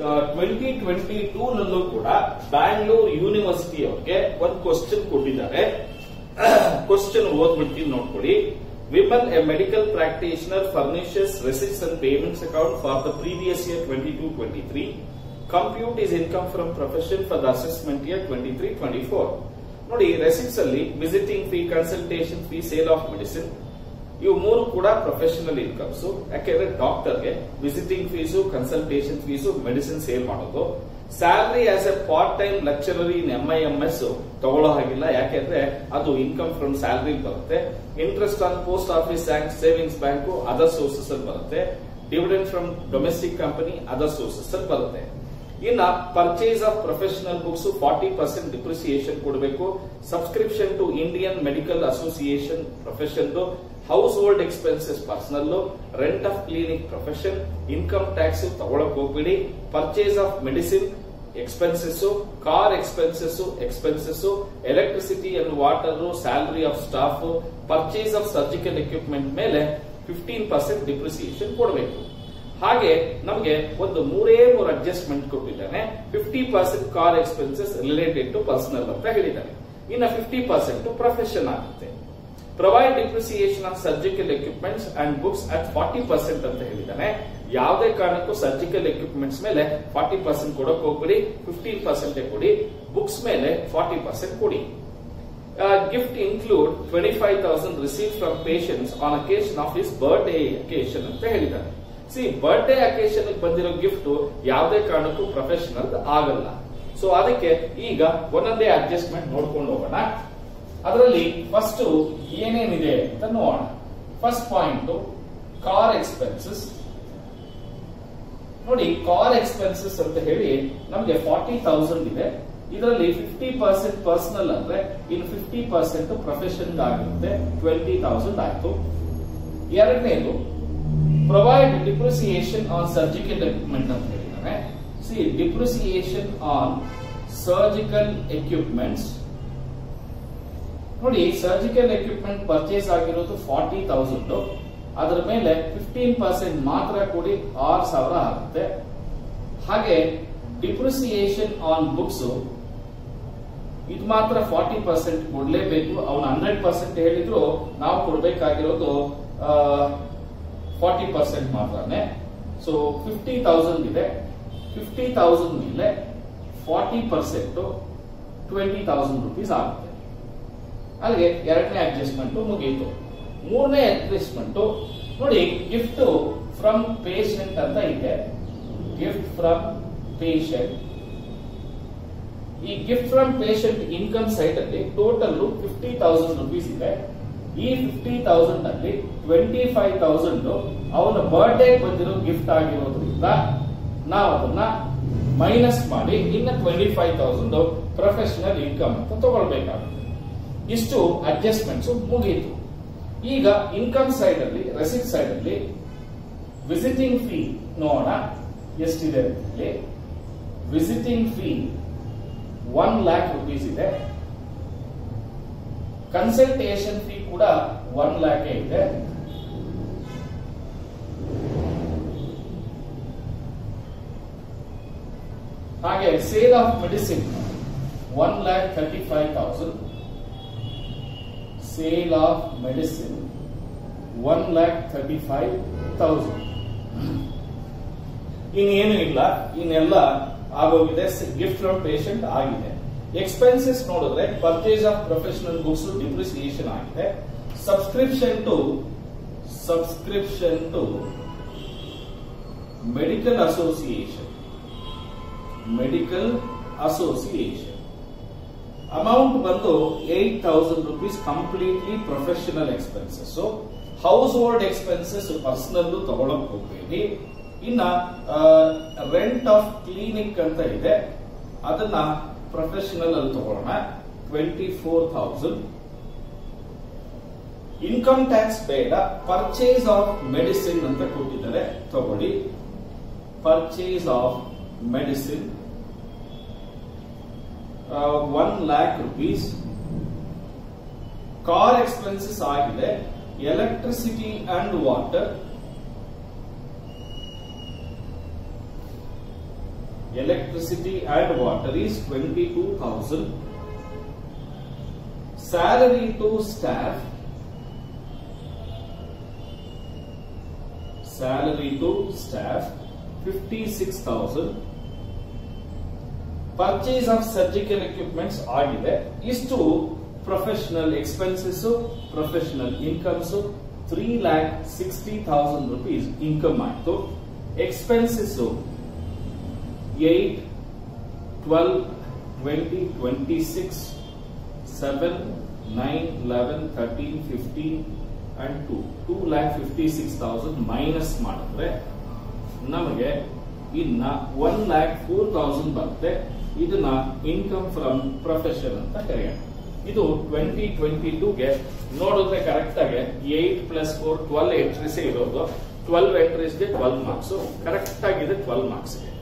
Twenty twenty two ನಲ್ಲೂ ಕೂಡ Bangalore university ಅವ್ರಿಗೆ ಒಂದು ಕ್ವಶನ್ ಕೊಟ್ಟಿದ್ದಾರೆ ಕ್ವಶನ್ ಓದ್ಬಿಡ್ತೀನಿ ನೋಡ್ಕೊಳ್ಳಿ Vimal a medical practitioner furnishes receipts and payments account for the previous year twenty two twenty three compute is income from profession for the assessment year twenty three twenty four ನೋಡಿ receipts ಅಲ್ಲಿ visiting fee consultation fee sale of medicine ಇವು ಮೂರು ಕೂಡ professional incomes ಯಾಕೆಂದ್ರೆ ಡಾಕ್ಟರ್ಗೆ visiting fees consultation fees medicine sale ಮಾಡೋದು salary as a part time lecturer in M I M S ತಗೊಳ್ಳೋ ಹಾಗಿಲ್ಲ ಯಾಕೆಂದ್ರೆ ಅದು ಇನ್ಕಮ್ ಫ್ರಮ್ ಸ್ಯಾಲರಿ ಬರುತ್ತೆ interest on post office bank savings bank other sources ಅಲ್ಲಿ ಬರುತ್ತೆ dividend from domestic company other sources ಅಲ್ಲಿ ಬರುತ್ತೆ ಇನ್ನ purchase of professional books forty percent depreciation ಕೊಡಬೇಕು subscription to Indian medical association profession house hold expenses personal rent of clinic profession income tax ತಗೊಳಕ್ ಹೋಗ್ಬಿಡಿ purchase of medicine expenses car expenses expenses electricity and water salary of staff purchase of surgical equipment ಮೇಲೆ fifteen percent depreciation ಕೊಡಬೇಕು ಹಾಗೆ ನಮಗೆ ಒಂದು ಮೂರೇ ಮೂರು adjustment ಕೊಟ್ಟಿದ್ದಾನೆ fifty percent car expenses related to personal ಅಂತ ಹೇಳಿದ್ದಾನೆ ಇನ್ನು ಫಿಫ್ಟಿ ಪರ್ಸೆಂಟ್ ಪ್ರೊಫೆಷನ್ ಆಗುತ್ತೆ provide depreciation on surgical equipments and books at forty percent ಅಂತ ಹೇಳಿದ್ದಾನೆ ಯಾವುದೇ ಕಾರಣಕ್ಕೂ ಸರ್ಜಿಕಲ್ ಎಕ್ವಿಪ್ಮೆಂಟ್ಸ್ ಮೇಲೆ ಫಾರ್ಟಿ ಪರ್ಸೆಂಟ್ ಕೊಡಕ್ ಹೋಗ್ಬಿಡಿ ಫಿಫ್ಟೀನ್ ಪರ್ಸೆಂಟ್ ಕೊಡಿ ಬುಕ್ಸ್ ಮೇಲೆ ಫಾರ್ಟಿ ಪರ್ಸೆಂಟ್ ಕೊಡಿ gift include twenty five thousand receive from patients on occasion of his birthday occasion ಅಂತ ಹೇಳಿದ್ದಾರೆ ಸಿ ಬರ್ಡೇ ಅಕೇಶನ್ ಬಂದಿರೋ ಗಿಫ್ಟ್ ಯಾವುದೇ ಕಾರಣಕ್ಕೂ ಪ್ರೊಫೆಷನಲ್ ಆಗಲ್ಲ ಸೊ ಅದಕ್ಕೆ ಈಗ ಒಂದೊಂದೇ ಅಡ್ಜಸ್ಟ್ಮೆಂಟ್ ನೋಡ್ಕೊಂಡು ಹೋಗೋಣ ಅದರಲ್ಲಿ ಫಸ್ಟ್ ಏನೇನಿದೆ ಅಂತ ನೋಡೋಣ ಫಸ್ಟ್ ಪಾಯಿಂಟ್ ಕಾರ್ ಎಕ್ಸ್ಪೆನ್ಸಸ್ ನೋಡಿ ಕಾರ್ ಎಕ್ಸ್ಪೆನ್ಸಸ್ ಅಂತ ಹೇಳಿ ನಮಗೆ ಫಾರ್ಟಿ ತೌಸಂಡ್ ಇದೆ ಇದರಲ್ಲಿ ಫಿಫ್ಟಿ ಪರ್ಸೆಂಟ್ ಪರ್ಸನಲ್ ಅಂದ್ರೆ ಇನ್ನು ಫಿಫ್ಟಿ ಪರ್ಸೆಂಟ್ ಪ್ರೊಫೆಷನ್ ಆಗಿರುತ್ತೆ ಟ್ವೆಂಟಿ ತೌಸಂಡ್ ಆಯ್ತು ಎರಡನೇದು provide depreciation on surgical equipment ಅಂತ ಹೇಳಿದ್ದಾರೆ see depreciation on surgical equipments ನೋಡಿ ಸರ್ಜಿಕಲ್ ಎಕ್ವಿಪ್ಮೆಂಟ್ ಪರ್ಚೇಸ್ ಆಗಿರೋದು ಫಾರ್ಟಿ ತೌಸಂಡ್ ಅದರ ಮೇಲೆ ಫಿಫ್ಟೀನ್ ಪರ್ಸೆಂಟ್ ಮಾತ್ರ ಕೊಡಿ ಆರು ಸಾವಿರ ಆಗುತ್ತೆ ಹಾಗೆ ಡಿಪ್ರಿಸಿಯೇಷನ್ ಆನ್ ಬುಕ್ಸ್ ಇದು ಮಾತ್ರ ಫಾರ್ಟಿ ಪರ್ಸೆಂಟ್ ಕೊಡ್ಲೇಬೇಕು ಅವನು ಹಂಡ್ರೆಡ್ ಪರ್ಸೆಂಟ್ ಹೇಳಿದ್ರು ನಾವು ಕೊಡ್ಬೇಕಾಗಿರೋದು ಫಾರ್ಟಿ ಪರ್ಸೆಂಟ್ ಮಾತ್ರನೇ ಸೊ ಫಿಫ್ಟಿ ತೌಸಂಡ್ ಇದೆ ಫಿಫ್ಟಿ ತೌಸಂಡ್ ಮೇಲೆ forty percent twenty thousand rupees ಆಗುತ್ತೆ ಅಲ್ಲಿಗೆ ಎರಡನೇ ಅಡ್ಜಸ್ಟ್ಮೆಂಟ್ ಮುಗಿಯಿತು ಮೂರನೇ ಅಡ್ಜಸ್ಟ್ಮೆಂಟ್ ನೋಡಿ ಗಿಫ್ಟ್ ಫ್ರಮ್ ಪೇಷಂಟ್ ಅಂತ ಇದೆ ಗಿಫ್ಟ್ ಫ್ರಮ್ ಪೇಷಂಟ್ ಈ gift from patient income side ಅಲ್ಲಿ ಟೋಟಲ್ ಫಿಫ್ಟಿ ತೌಸಂಡ್ ರುಪೀಸ್ ಇದೆ ಈ ಫಿಫ್ಟಿ ತೌಸಂಡ್ ಅಲ್ಲಿ ಟ್ವೆಂಟಿ ಫೈವ್ ತೌಸಂಡ್ ಅವನ ಬರ್ಡೇ ಬಂದಿರೋ ಗಿಫ್ಟ್ ಆಗಿರೋದ್ರಿಂದ ನಾವು ಅದನ್ನ ಮೈನಸ್ ಮಾಡಿ ಇನ್ನು twenty five thousand professional income ಅಂತ ತಗೊಳ್ಬೇಕಾಗುತ್ತೆ ಇಷ್ಟು ಅಡ್ಜಸ್ಟ್ಮೆಂಟ್ಸ್ ಮುಗಿಯಿತು ಈಗ ಇನ್ಕಮ್ ಸೈಡ್ ಅಲ್ಲಿ ರೆಸಿಟ್ ಸೈಡ್ ಅಲ್ಲಿ ವಿಸಿಟಿಂಗ್ ಫೀ ನೋಡೋಣ ಎಷ್ಟಿದೆ ಅಂತ ಹೇಳಿ visiting fee one lakh rupees ಇದೆ ಕನ್ಸಲ್ಟೇಷನ್ ಫೀ ಕೂಡ ಒನ್ ಲ್ಯಾಕ್ ಇದೆ ಹಾಗೆ sale of medicine one lakh thirty five thousand sale of medicine one lakh thirty five thousand ಇನ್ನೇನು ಇಲ್ಲ ಇನ್ನೆಲ್ಲ ಆಗೋಗಿದೆ ಗಿಫ್ಟ್ ಫ್ರಮ್ ಪೇಷಂಟ್ ಆಗಿದೆ ಎಕ್ಸ್ಪೆನ್ಸಸ್ ನೋಡಿದ್ರೆ purchase of professional books depreciation ಆಗಿದೆ subscription to subscription to medical association medical association amount ಬಂದು eight thousand rupees completely professional expenses house hold expenses personal ತಗೊಳಕ್ ಹೋಗ್ಬೇಡಿ ಇನ್ನ ರೆಂಟ್ ಆಫ್ ಕ್ಲಿನಿಕ್ ಅಂತ ಇದೆ ಅದನ್ನ ಪ್ರೊಫೆಷನಲ್ ಅಲ್ಲಿ ತಗೊಳ್ಳೋಣ twenty four thousand income tax ಬೇಡ ಪರ್ಚೇಸ್ ಆಫ್ ಮೆಡಿಸಿನ್ ಅಂತ ಕೊಟ್ಟಿದ್ದಾರೆ ತಗೊಳ್ಳಿ purchase of medicine one lakh rupees car expenses ಆಗಿದೆ electricity and water electricity and water is 22,000. Salary to staff, salary to staff 56,000. Purchase of surgical equipments ಆಗಿದೆ ಇಷ್ಟು professional expenses professional incomes three lakh sixty thousand rupees income ಆಯ್ತು expenses eight twelve twenty twenty six seven nine eleven thirteen fifteen and two two lakh fifty six thousand minus ಮಾಡಿದ್ರೆ ನಮಗೆ ಇನ್ನ one lac four thousand ಬರುತ್ತೆ ಇದನ್ನ income from profession ಅಂತ ಕರೆಯೋಣ ಇದು twenty twenty ಟೂಗೆ ನೋಡಿದ್ರೆ ಕರೆಕ್ಟ್ ಆಗಿ eight plus four twelve entries ಇರೋದು ಟ್ವೆಲ್ವ್ ಎಂಟ್ರೀಸ್ಗೆ ಟ್ವೆಲ್ವ್ ಮಾರ್ಕ್ಸ್ ಕರೆಕ್ಟ್ ಆಗಿದೆ ಟ್ವೆಲ್ವ್ ಮಾರ್ಕ್ಸ್ಗೆ